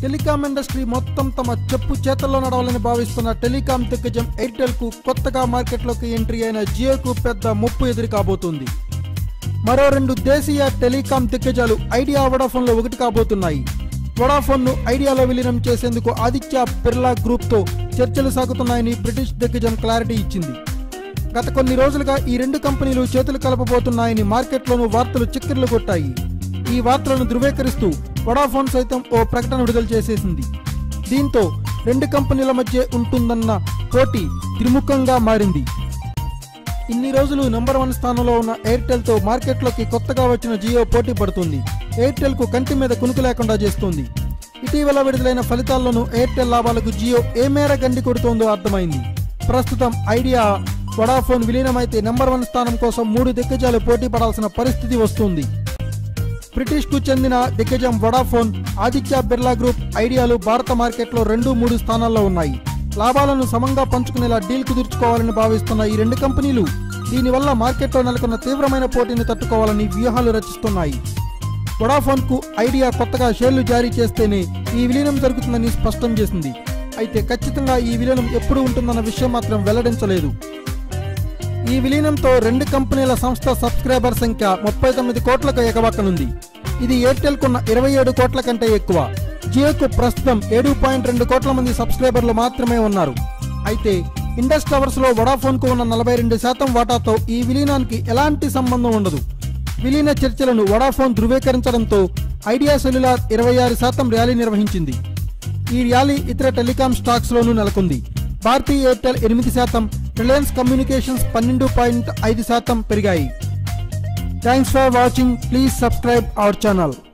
telecom industry మొత్తం తమ చెప్పు చేతల్లో నడవాలని భావిస్తున్న టెలికాం దిగ్గజం ఎయిర్టెల్ కు కొత్తగా మార్కెట్లోకి ఎంట్రీ అయిన జియోకు పెద్ద ముప్పు ఎదురు కాబోతుంది మరో రెండు దేశీయ టెలికాం దిగ్గజాలు ఐడియా వడాఫోన్ లో ఒకటి కాబోతున్నాయి వడాఫోన్ ను ఐడియాలో విలీనం చేసేందుకు ఆదిత్య బిర్లా గ్రూప్ తో చర్చలు సాగుతున్నాయని బ్రిటిష్ దిగ్గజం క్లారిటీ ఇచ్చింది గత కొన్ని రోజులుగా ఈ రెండు కంపెనీలు చేతులు కలపబోతున్నాయని మార్కెట్లోనూ వార్తలు చిక్కిర్లు కొట్టాయి ఈ వార్తలను ధృవీకరిస్తూ వడాఫోన్ సైతం ఓ ప్రకటన విడుదల చేసేసింది దీంతో రెండు కంపెనీల మధ్య ఉంటుందన్న పోటీ త్రిముఖంగా మారింది ఇన్ని రోజులు నంబర్ వన్ స్థానంలో ఉన్న ఎయిర్టెల్ తో మార్కెట్లోకి కొత్తగా వచ్చిన జియో పోటీ పడుతుంది ఎయిర్టెల్ కు కంటి మీద కునుకు లేకుండా చేస్తుంది ఇటీవల విడుదలైన ఫలితాల్లోనూ ఎయిర్టెల్ లాభాలకు జియో ఏ మేర గండి కొడుతోందో అర్థమైంది ప్రస్తుతం ఐడియా వడాఫోన్ విలీనమైతే నెంబర్ వన్ స్థానం కోసం మూడు దిగ్గజాలు పోటీ పడాల్సిన పరిస్థితి వస్తుంది బ్రిటిష్ కు చెందిన దిగ్గజం వడాఫోన్ ఆదిత్య బిర్లా గ్రూప్ ఐడియాలు భారత మార్కెట్లో రెండు మూడు స్థానాల్లో ఉన్నాయి లాభాలను సమంగా పంచుకునేలా డీల్ కుదుర్చుకోవాలని భావిస్తున్న ఈ రెండు కంపెనీలు దీనివల్ల మార్కెట్లో నెలకొన్న తీవ్రమైన పోటీని తట్టుకోవాలని వ్యూహాలు రచిస్తున్నాయి వడాఫోన్ కు ఐడియా కొత్తగా షేర్లు జారీ చేస్తేనే ఈ విలీనం జరుగుతుందని స్పష్టం చేసింది అయితే ఖచ్చితంగా ఈ విలీనం ఎప్పుడు ఉంటుందన్న విషయం మాత్రం వెల్లడించలేదు ఈ విలీనంతో రెండు కంపెనీల సంస్థ సబ్స్క్రైబర్ సంఖ్య ముప్పై తొమ్మిది కోట్లకు ఎగవక్కనుంది ఇది ఎయిర్టెల్ కున్న ఇరవై ఏడు కోట్ల కంటే ఎక్కువ జియోకు ప్రస్తుతం ఏడు పాయింట్ రెండు కోట్ల మంది సబ్స్క్రైబర్లు మాత్రమే ఉన్నారు అయితే ఇండస్ టవర్స్ లో వడాఫోన్ కు ఉన్న నలభై రెండు శాతం వాటాతో ఈ విలీనానికి ఎలాంటి సంబంధం ఉండదు విలీన చర్చలను వడాఫోన్ ధృవీకరించడంతో ఐడియా సెల్యులార్ ఇరవై ఆరు శాతం ర్యాలీ నిర్వహించింది ఈ ర్యాలీ ఇతర టెలికాం స్టాక్స్ లోనూ నెలకొంది భారతీ ఎయిర్టెల్ ఎనిమిది శాతం రిలయన్స్ కమ్యూనికేషన్స్ పన్నెండు పాయింట్ ఐదు శాతం పెరిగాయి thanks for watching please subscribe our channel